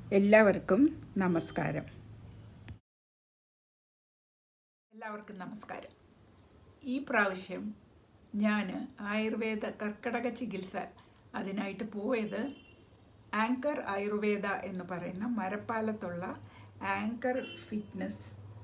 എല്ലാവർക്കും നമസ്കാരം എല്ലാവർക്കും നമസ്കാരം ഈ പ്രാവശ്യം ഞാൻ ആയുർവേദ കർക്കിടക ചികിത്സ അതിനായിട്ട് പോയത് ആങ്കർ ആയുർവേദ എന്ന് പറയുന്ന മരപ്പാലത്തുള്ള Anchor fitness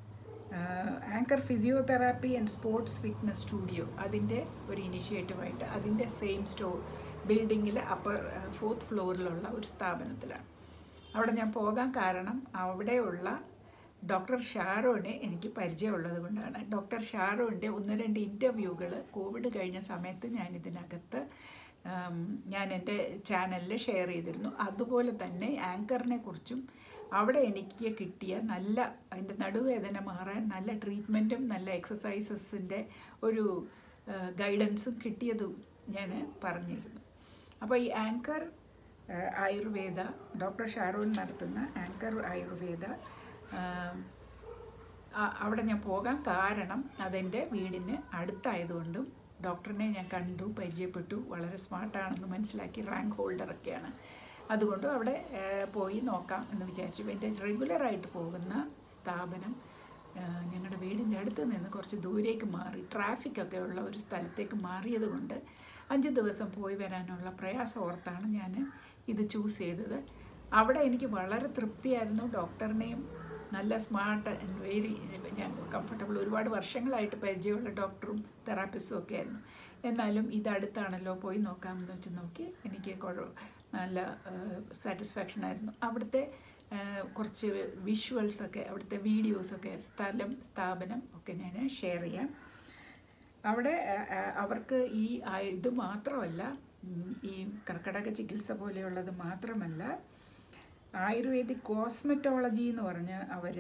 Anchor physiotherapy and sports fitness studio അതിൻ്റെ ഒരു ഇനിഷ്യേറ്റീവായിട്ട് അതിൻ്റെ സെയിം സ്റ്റോർ ബിൽഡിങ്ങിൽ അപ്പർ ഫോർത്ത് ഫ്ലോറിലുള്ള ഒരു സ്ഥാപനത്തിലാണ് അവിടെ ഞാൻ പോകാൻ കാരണം അവിടെയുള്ള ഡോക്ടർ ഷാരോനെ എനിക്ക് പരിചയമുള്ളത് കൊണ്ടാണ് ഡോക്ടർ ഷാരോൻ്റെ ഒന്ന് രണ്ട് ഇൻ്റർവ്യൂകൾ കോവിഡ് കഴിഞ്ഞ സമയത്ത് ഞാൻ ഇതിനകത്ത് ഉം, ഞാൻ എൻ്റെ ചാനലിൽ ഷെയർ ചെയ്തിരുന്നു അതുപോലെ തന്നെ ആങ്കറിനെ കുറിച്ചും അവിടെ എനിക്ക് കിട്ടിയ നല്ല അതിൻ്റെ നടുവേദന മാറാൻ നല്ല ട്രീറ്റ്മെൻറ്റും നല്ല എക്സസൈസസിൻ്റെ ഒരു ഗൈഡൻസും കിട്ടിയതും ഞാൻ പറഞ്ഞിരുന്നു അപ്പോൾ ഈ ആങ്കർ ഏഹ് ആയുർവേദ ഡോക്ടർ ഷാരൂൺ നടത്തുന്ന ആങ്കർ ആയുർവേദ ആം, ആ- അവിടെ ഞാൻ പോകാൻ കാരണം അതെൻ്റെ വീടിന് അടുത്തായതുകൊണ്ടും ഡോക്ടറിനെ ഞാൻ കണ്ടു പരിചയപ്പെട്ടു വളരെ സ്മാർട്ടാണെന്ന് മനസ്സിലാക്കി റാങ്ക് ഹോൾഡറൊക്കെയാണ് അതുകൊണ്ടും അവിടെ ഏഹ്, പോയി നോക്കാം എന്ന് വിചാരിച്ചു എൻ്റെ റെഗുലറായിട്ട് പോകുന്ന സ്ഥാപനം ഏഹ്, ഞങ്ങളുടെ വീടിൻ്റെ അടുത്ത് നിന്ന് കുറച്ച് ദൂരേക്ക് മാറി ട്രാഫിക്കൊക്കെ ഉള്ള ഒരു സ്ഥലത്തേക്ക് മാറിയത് കൊണ്ട് അഞ്ച് ദിവസം പോയി വരാനുള്ള പ്രയാസം ഓർത്താണ് ഞാൻ ഇത് ചൂസ് ചെയ്തത് അവിടെ എനിക്ക് വളരെ തൃപ്തിയായിരുന്നു ഡോക്ടറിനെയും നല്ല സ്മാർട്ട് ആൻഡ് വെരി ഞാൻ കംഫർട്ടബിൾ ഒരുപാട് വർഷങ്ങളായിട്ട് പരിചയമുള്ള ഡോക്ടറും തെറാപ്പിസ്റ്റും ഒക്കെ ആയിരുന്നു എന്നാലും ഇത് അടുത്താണല്ലോ പോയി നോക്കാമെന്ന് വെച്ച് നോക്കി എനിക്ക് കുഴ നല്ല സാറ്റിസ്ഫാക്ഷൻ ആയിരുന്നു അവിടുത്തെ ആ, കുറച്ച് വിഷ്വൽസൊക്കെ അവിടുത്തെ വീഡിയോസൊക്കെ സ്ഥലം സ്ഥാപനം ഒക്കെ ഞാൻ ഷെയർ ചെയ്യാം അവിടെ ആ, ആ, അവർക്ക് ഈ ആ- ഇത് മാത്രമല്ല ഉം, ഈ കർക്കിടക ചികിത്സ പോലെയുള്ളത് മാത്രമല്ല ആയുർവേദിക് കോസ്മെറ്റോളജി എന്ന് പറഞ്ഞ് അവർ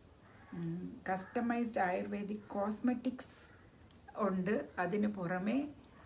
കസ്റ്റമൈസ്ഡ് ആയുർവേദിക് കോസ്മെറ്റിക്സ് ഉണ്ട് അതിന് പുറമെ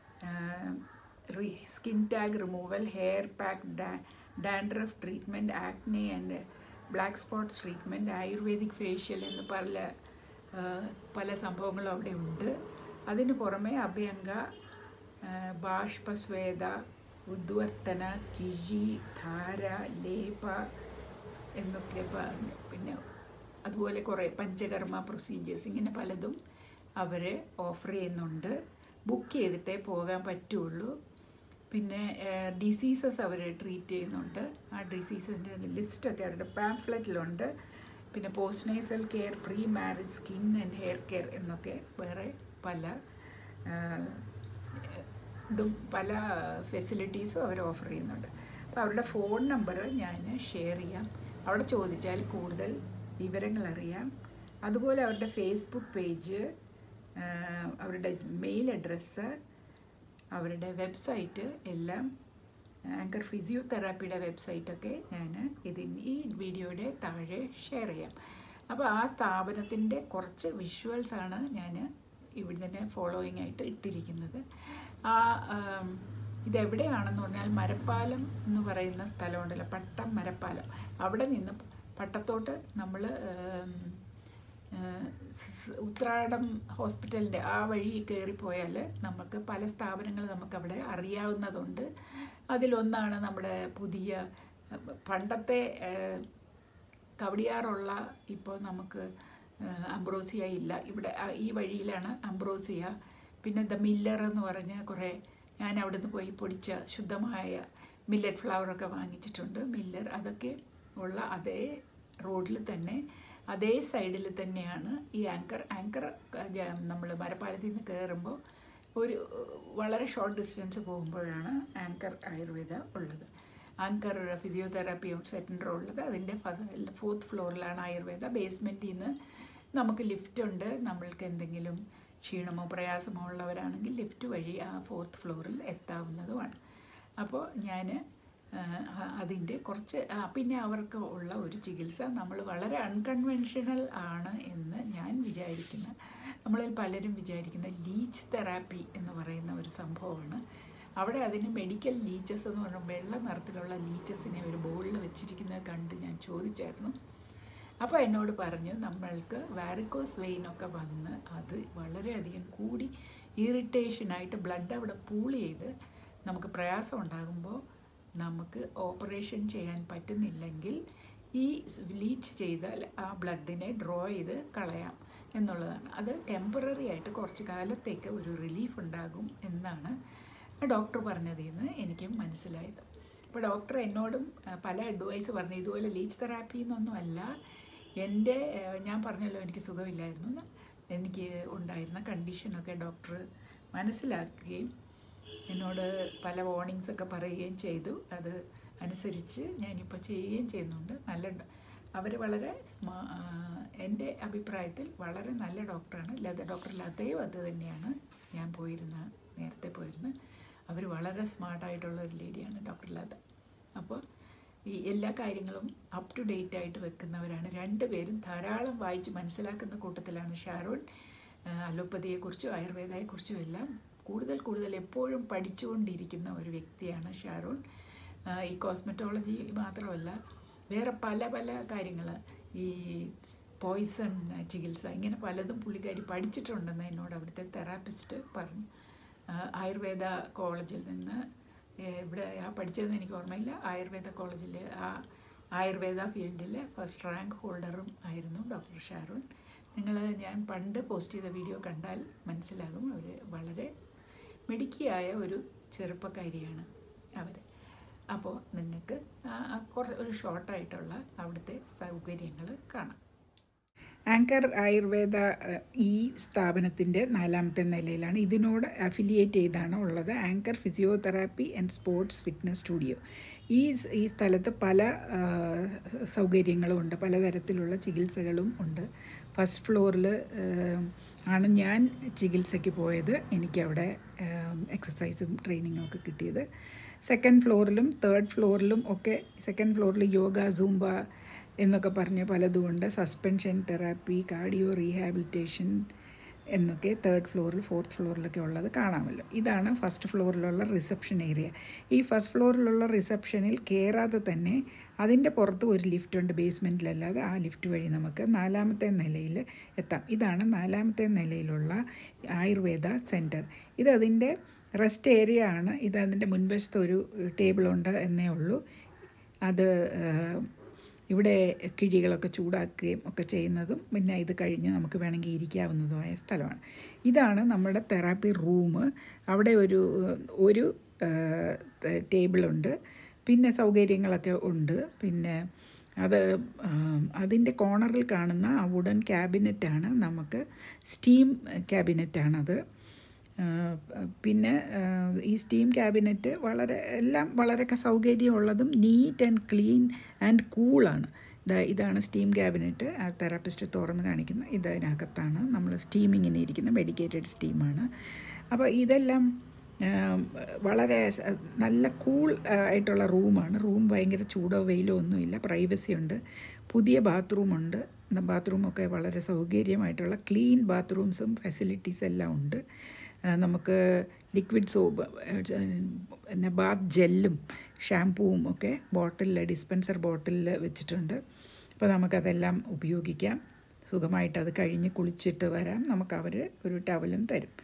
skin tag removal hair pack dandruff treatment acne and black spots treatment ayurvedic facial എന്ന് പല ആ, പല സംഭവങ്ങളും അവിടെ ഉണ്ട് അതിന് പുറമെ അഭ്യങ്ക ആ, ബാഷ്പസ്വേദ ഉദ്വർത്തന കിഴി ധാര ലേപ എന്നൊക്കെ പറഞ്ഞ് പിന്നെ അതുപോലെ കുറേ പഞ്ചകർമ്മ പ്രൊസീജിയേഴ്സ് ഇങ്ങനെ പലതും അവർ ഓഫർ ചെയ്യുന്നുണ്ട് ബുക്ക് ചെയ്തിട്ടേ പോകാൻ പറ്റുള്ളൂ പിന്നെ ഡിസീസസ് അവർ ട്രീറ്റ് ചെയ്യുന്നുണ്ട് ആ ഡിസീസിൻ്റെ ലിസ്റ്റൊക്കെ അവരുടെ പാംഫ്ലറ്റിലുണ്ട് പിന്നെ post natal care pre marriage skin and hair care എന്നൊക്കെ വേറെ പല ആ, ഇതും പല ഫെസിലിറ്റീസും അവർ ഓഫർ ചെയ്യുന്നുണ്ട് അപ്പോൾ അവരുടെ ഫോൺ നമ്പർ ഞാൻ ഷെയർ ചെയ്യാം അവിടെ ചോദിച്ചാൽ കൂടുതൽ വിവരങ്ങൾ അറിയാം അതുപോലെ അവരുടെ ഫേസ്ബുക്ക് പേജ് അവരുടെ മെയിൽ അഡ്രസ്സ് അവരുടെ വെബ്സൈറ്റ് എല്ലാം ആങ്കർ ഫിസിയോതെറാപ്പിയുടെ വെബ്സൈറ്റൊക്കെ ഞാൻ ഇതിന് ഈ വീഡിയോയുടെ താഴെ ഷെയർ ചെയ്യാം അപ്പോൾ ആ സ്ഥാപനത്തിൻ്റെ കുറച്ച് വിഷ്വൽസാണ് ഞാൻ ഇവിടെ തന്നെ ഫോളോയിങ് ആയിട്ട് ഇട്ടിരിക്കുന്നത് ആ ആം, ഇതെവിടെയാണെന്ന് പറഞ്ഞാൽ മരപ്പാലം എന്ന് പറയുന്ന സ്ഥലമുണ്ടല്ലോ പട്ടം മരപ്പാലം അവിടെ നിന്ന് പട്ടത്തോട്ട് നമ്മൾ ഉത്രാടം ഹോസ്പിറ്റലിൻ്റെ ആ വഴി കയറിപ്പോയാൽ നമുക്ക് പല സ്ഥാപനങ്ങൾ നമുക്കവിടെ അറിയാവുന്നതുണ്ട് അതിലൊന്നാണ് നമ്മുടെ പുതിയ ഏഹ്, പണ്ടത്തെ ഏഹ്, കവടിയാറുള്ള ഇപ്പോൾ നമുക്ക് ഏഹ്, അംബ്രോസിയ ഇല്ല ഇവിടെ ആ, ഈ വഴിയിലാണ് അംബ്രോസിയ പിന്നെ ദ മില്ലർ എന്ന് പറഞ്ഞ കുറേ ഞാൻ അവിടുന്ന് പോയി പൊടിച്ച ശുദ്ധമായ മില്ലറ്റ് ഫ്ലവറൊക്കെ വാങ്ങിച്ചിട്ടുണ്ട് മില്ലർ അതൊക്കെ ഉള്ള അതേ റോഡിൽ തന്നെ അതേ സൈഡിൽ തന്നെയാണ് ഈ ആങ്കർ ആങ്കർ നമ്മൾ മരപ്പാലത്തിൽ നിന്ന് കയറുമ്പോൾ ഒരു വളരെ ഷോർട്ട് ഡിസ്റ്റൻസ് പോകുമ്പോഴാണ് ആങ്കർ ആയുർവേദ ഉള്ളത് ആങ്കർ ഫിസിയോതെറാപ്പി സെൻറ്റർ ഉള്ളത് അതിൻ്റെ ഫോർത്ത് ഫ്ലോറിലാണ് ആയുർവേദ ബേസ്മെൻറ്റിൽ നിന്ന് നമുക്ക് ലിഫ്റ്റ് ഉണ്ട് നമ്മൾക്ക് എന്തെങ്കിലും ക്ഷീണമോ പ്രയാസമോ ഉള്ളവരാണെങ്കിൽ ലിഫ്റ്റ് വഴി ആ ഫോർത്ത് ഫ്ലോറിൽ എത്താവുന്നതുമാണ് അപ്പോൾ ഞാൻ അതിൻ്റെ കുറച്ച് ആ, പിന്നെ അവർക്ക് ഉള്ള ഒരു ചികിത്സ നമ്മൾ വളരെ അൺകൺവെൻഷണൽ ആണ് എന്ന് ഞാൻ വിചാരിക്കുന്ന നമ്മളിൽ പലരും വിചാരിക്കുന്ന ലീച്ച് തെറാപ്പി എന്ന് പറയുന്ന ഒരു സംഭവമാണ് അവിടെ അതിന് മെഡിക്കൽ ലീച്ചസ് എന്ന് പറഞ്ഞാൽ വെള്ള നിറത്തിലുള്ള ലീച്ചസിനെ ഒരു ബോളിൽ വെച്ചിരിക്കുന്നത് കണ്ട് ഞാൻ ചോദിച്ചായിരുന്നു അപ്പോൾ എന്നോട് പറഞ്ഞു നമ്മൾക്ക് വാരിക്കോസ് വെയിനൊക്കെ വന്ന് അത് വളരെയധികം കൂടി ഇറിറ്റേഷനായിട്ട് ബ്ലഡ് അവിടെ പൂൾ ചെയ്ത് നമുക്ക് പ്രയാസം ഉണ്ടാകുമ്പോൾ നമുക്ക് ഓപ്പറേഷൻ ചെയ്യാൻ പറ്റുന്നില്ലെങ്കിൽ ഈ ലീച്ച് ചെയ്താൽ ആ ബ്ലഡിനെ ഡ്രോ ചെയ്ത് കളയാം എന്നുള്ളതാണ് അത് ടെമ്പററി ആയിട്ട് കുറച്ച് കാലത്തേക്ക് ഒരു റിലീഫ് ഉണ്ടാകും എന്നാണ് ഡോക്ടർ പറഞ്ഞതിൽ നിന്ന് എനിക്ക് മനസ്സിലായത് അപ്പോൾ ഡോക്ടർ എന്നോടും ആ, പല അഡ്വൈസ് പറഞ്ഞു ഇതുപോലെ ലീച്ച് തെറാപ്പി എന്നൊന്നും അല്ല എൻ്റെ ആ, ഞാൻ പറഞ്ഞല്ലോ എനിക്ക് സുഖമില്ലായിരുന്നു എന്ന്. എനിക്ക് ഉണ്ടായിരുന്ന കണ്ടീഷനൊക്കെ ഡോക്ടർ മനസ്സിലാക്കുകയും എന്നോട് പല വാർണിങ്സ് ഒക്കെ പറയുകയും ചെയ്തു അത് അനുസരിച്ച് ഞാനിപ്പോൾ ചെയ്യുകയും ചെയ്യുന്നുണ്ട് നല്ല അവർ വളരെ സ്മാ ആ, എൻ്റെ അഭിപ്രായത്തിൽ വളരെ നല്ല ഡോക്ടറാണ് ലത ഡോക്ടർ ലതയും അത് തന്നെയാണ് ഞാൻ പോയിരുന്ന നേരത്തെ പോയിരുന്ന അവർ വളരെ സ്മാർട്ടായിട്ടുള്ള ഒരു ലേഡിയാണ് ഡോക്ടർ ലത അപ്പോൾ ഈ എല്ലാ കാര്യങ്ങളും അപ് ടു ഡേറ്റ് ആയിട്ട് വെക്കുന്നവരാണ് രണ്ടുപേരും ധാരാളം വായിച്ച് മനസ്സിലാക്കുന്ന കൂട്ടത്തിലാണ് ഷാരോൺ അലോപ്പതിയെക്കുറിച്ചും ആയുർവേദയെക്കുറിച്ചും എല്ലാം കൂടുതൽ കൂടുതൽ എപ്പോഴും പഠിച്ചുകൊണ്ടിരിക്കുന്ന ഒരു വ്യക്തിയാണ് ഷാരോൺ ആ, ഈ കോസ്മെറ്റോളജി മാത്രമല്ല വേറെ പല പല കാര്യങ്ങൾ ഈ പോയിസൺ ചികിത്സ ഇങ്ങനെ പലതും പുള്ളിക്കാരി പഠിച്ചിട്ടുണ്ടെന്ന് എന്നോട് അവിടുത്തെ തെറാപ്പിസ്റ്റ് പറഞ്ഞു ആ, ആയുർവേദ കോളേജിൽ നിന്ന് ഏ, ഇവിടെ ആ പഠിച്ചതെന്ന് എനിക്ക് ഓർമ്മയില്ല ആയുർവേദ കോളേജിൽ ആ ആയുർവേദ ഫീൽഡിലെ ഫസ്റ്റ് റാങ്ക് ഹോൾഡറും ആയിരുന്നു ഡോക്ടർ ഷാരോൺ നിങ്ങൾ ഞാൻ പണ്ട് പോസ്റ്റ് ചെയ്ത വീഡിയോ കണ്ടാൽ മനസ്സിലാകും അവർ വളരെ മിടുക്കിയായ ഒരു ചെറുപ്പക്കാരിയാണ് അവർ അപ്പോൾ നിങ്ങൾക്ക് കുറച്ച് ഒരു ഷോർട്ടായിട്ടുള്ള അവിടുത്തെ സൗകര്യങ്ങൾ കാണാം ആങ്കർ ആയുർവേദ അഹ്, ഈ സ്ഥാപനത്തിൻ്റെ നാലാമത്തെ നിലയിലാണ് ഇതിനോട് അഫിലിയേറ്റ് ചെയ്താണ് ഉള്ളത് Anchor physiotherapy and sports fitness studio ഈ സ്- ഈ സ്ഥലത്ത് പല ആ, സൗകര്യങ്ങളും ഉണ്ട് പലതരത്തിലുള്ള ചികിത്സകളും ഉണ്ട് ഫസ്റ്റ് ഫ്ലോറിൽ ആണ് ഞാൻ ചികിത്സയ്ക്ക് പോയത് എനിക്കവിടെ എക്സസൈസും ട്രെയിനിങ്ങും ഒക്കെ കിട്ടിയത് സെക്കൻഡ് ഫ്ലോറിലും തേർഡ് ഫ്ലോറിലും ഒക്കെ സെക്കൻഡ് ഫ്ലോറിൽ യോഗ സൂംബ എന്നൊക്കെ പറഞ്ഞ് പലതുമുണ്ട് സസ്പെൻഷൻ തെറാപ്പി കാർഡിയോ റീഹാബിലിറ്റേഷൻ എന്നൊക്കെ തേർഡ് ഫ്ലോറിൽ ഫോർത്ത് ഫ്ലോറിലൊക്കെ ഉള്ളത് കാണാമല്ലോ ഇതാണ് ഫസ്റ്റ് ഫ്ലോറിലുള്ള റിസപ്ഷൻ ഏരിയ ഈ ഫസ്റ്റ് ഫ്ലോറിലുള്ള റിസപ്ഷനിൽ കയറാതെ തന്നെ അതിൻ്റെ പുറത്ത് ഒരു ലിഫ്റ്റ് ഉണ്ട് ബേസ്മെൻറ്റിലല്ലാതെ ആ ലിഫ്റ്റ് വഴി നമുക്ക് നാലാമത്തെ നിലയിൽ എത്താം ഇതാണ് നാലാമത്തെ നിലയിലുള്ള ആയുർവേദ സെൻറ്റർ ഇത് അതിൻ്റെ റെസ്റ്റ് ഏരിയ ആണ് ഇത് അതിൻ്റെ മുൻവശത്ത് ഒരു ടേബിളുണ്ട് എന്നേ ഉള്ളൂ അത് ആ, ഇവിടെ കിഴികളൊക്കെ ചൂടാക്കുകയും ഒക്കെ ചെയ്യുന്നതും പിന്നെ ഇത് കഴിഞ്ഞ് നമുക്ക് വേണമെങ്കിൽ ഇരിക്കാവുന്നതുമായ സ്ഥലമാണ് ഇതാണ് നമ്മുടെ തെറാപ്പി റൂം അവിടെ ഒരു ഒരു ടേബിളുണ്ട് പിന്നെ സൗകര്യങ്ങളൊക്കെ ഉണ്ട് പിന്നെ അത് അതിൻ്റെ കോർണറിൽ കാണുന്ന ആ വുഡൻ ക്യാബിനറ്റാണ് നമുക്ക് സ്റ്റീം ക്യാബിനറ്റാണത് ആ, പിന്നെ ആ, ഈ സ്റ്റീം ക്യാബിനറ്റ് വളരെ എല്ലാം വളരെയൊക്കെ സൗകര്യമുള്ളതും നീറ്റ് ആൻഡ് ക്ലീൻ ആൻഡ് കൂളാണ് ഇതാ ഇതാണ് സ്റ്റീം ക്യാബിനറ്റ് ആ തെറാപ്പിസ്റ്റ് തുറന്ന് കാണിക്കുന്ന ഇതിനകത്താണ് നമ്മൾ സ്റ്റീമിങ്ങിന് ഇരിക്കുന്ന മെഡിക്കേറ്റഡ് സ്റ്റീമാണ് അപ്പോൾ ഇതെല്ലാം ആം, വളരെ സ- നല്ല കൂൾ ആയിട്ടുള്ള റൂമാണ് റൂം ഭയങ്കര ചൂടോ വെയിലോ ഒന്നുമില്ല പ്രൈവസി ഉണ്ട് പുതിയ ബാത്റൂമുണ്ട് ബാത്റൂമൊക്കെ വളരെ സൗകര്യമായിട്ടുള്ള ക്ലീൻ ബാത്റൂംസും ഫെസിലിറ്റീസ് എല്ലാം ഉണ്ട് ആ, നമുക്ക് ലിക്വിഡ് സോപ്പ് പിന്നെ ബാത്ത് ജെല്ലും ഷാമ്പൂവും ഒക്കെ ബോട്ടിലിൽ ഡിസ്പെൻസർ ബോട്ടിലിൽ വെച്ചിട്ടുണ്ട് അപ്പോൾ നമുക്കതെല്ലാം ഉപയോഗിക്കാം സുഖമായിട്ട് അത് കഴിഞ്ഞ് കുളിച്ചിട്ട് വരാം നമുക്ക് അവർ ഒരു ടവലും തരും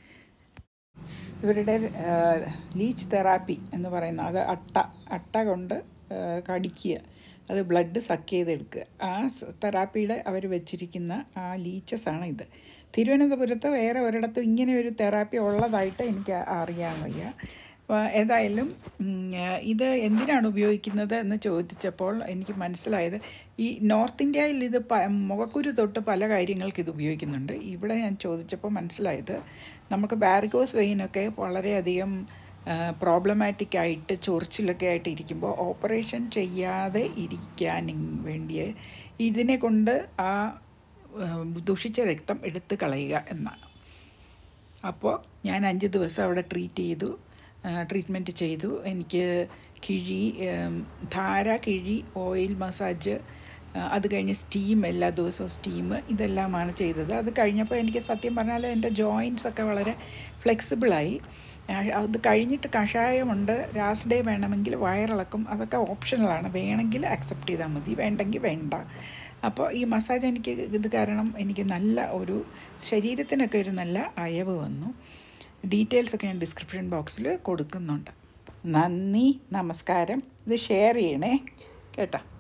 ഇവരുടെ ലീച്ച് തെറാപ്പി എന്ന് പറയുന്ന അത് അട്ട അട്ട കൊണ്ട് ആ, കടിക്കുക അത് ബ്ലഡ് സക്ക് ചെയ്തെടുക്കുക ആ സ് തെറാപ്പിയുടെ അവർ വെച്ചിരിക്കുന്ന ആ ലീച്ചസ് ആണ് ഇത് തിരുവനന്തപുരത്ത് വേറെ ഒരിടത്തും ഇങ്ങനെ ഒരു തെറാപ്പി ഉള്ളതായിട്ട് എനിക്ക് അറിയാൻ വയ്യ അപ്പോൾ ഏതായാലും ഉം, ഇത് എന്തിനാണ് ഉപയോഗിക്കുന്നത് എന്ന് ചോദിച്ചപ്പോൾ എനിക്ക് മനസ്സിലായത് ഈ നോർത്ത് ഇന്ത്യയിൽ ഇത് പ മുഖക്കുരു തൊട്ട് പല കാര്യങ്ങൾക്ക് ഇത് ഉപയോഗിക്കുന്നുണ്ട് ഇവിടെ ഞാൻ ചോദിച്ചപ്പോൾ മനസ്സിലായത് നമുക്ക് ബാരിഗോസ് വെയിനൊക്കെ വളരെയധികം പ്രോബ്ലമാറ്റിക് ആയിട്ട് ചൊറിച്ചിലൊക്കെ ആയിട്ട് ഇരിക്കുമ്പോൾ ഓപ്പറേഷൻ ചെയ്യാതെ ഇരിക്കാൻ വേണ്ടിയ ഇതിനെ കൊണ്ട് ആ ആ, ദുഷിച്ച രക്തം എടുത്ത് കളയുക എന്നാണ് അപ്പോൾ ഞാൻ അഞ്ച് ദിവസം അവിടെ ട്രീറ്റ് ചെയ്തു ട്രീറ്റ്മെൻറ്റ് ചെയ്തു എനിക്ക് കിഴി ഉം, ധാര കിഴി ഓയിൽ മസാജ് ആ, അത് കഴിഞ്ഞ് സ്റ്റീം എല്ലാ ദിവസവും സ്റ്റീം ഇതെല്ലാമാണ് ചെയ്തത് അത് കഴിഞ്ഞപ്പോൾ എനിക്ക് സത്യം പറഞ്ഞാൽ എൻ്റെ ജോയിൻസ് ഒക്കെ വളരെ ഫ്ലെക്സിബിളായി അത് കഴിഞ്ഞിട്ട് കഷായമുണ്ട് ലാസ്റ്റ് ഡേ വേണമെങ്കിൽ വയറിളക്കും അതൊക്കെ ഓപ്ഷണലാണ് വേണമെങ്കിൽ അക്സെപ്റ്റ് ചെയ്താൽ മതി വേണ്ടെങ്കിൽ വേണ്ട അപ്പോൾ ഈ മസാജ് എനിക്ക് ഇത് കാരണം എനിക്ക് നല്ല ഒരു ശരീരത്തിനൊക്കെ ഒരു നല്ല അയവ് വന്നു ഡീറ്റെയിൽസ് ഒക്കെ ഞാൻ ഡിസ്ക്രിപ്ഷൻ ബോക്സിൽ കൊടുക്കുന്നുണ്ട് നന്ദി നമസ്കാരം ഇത് ഷെയർ ചെയ്യണേ കേട്ടോ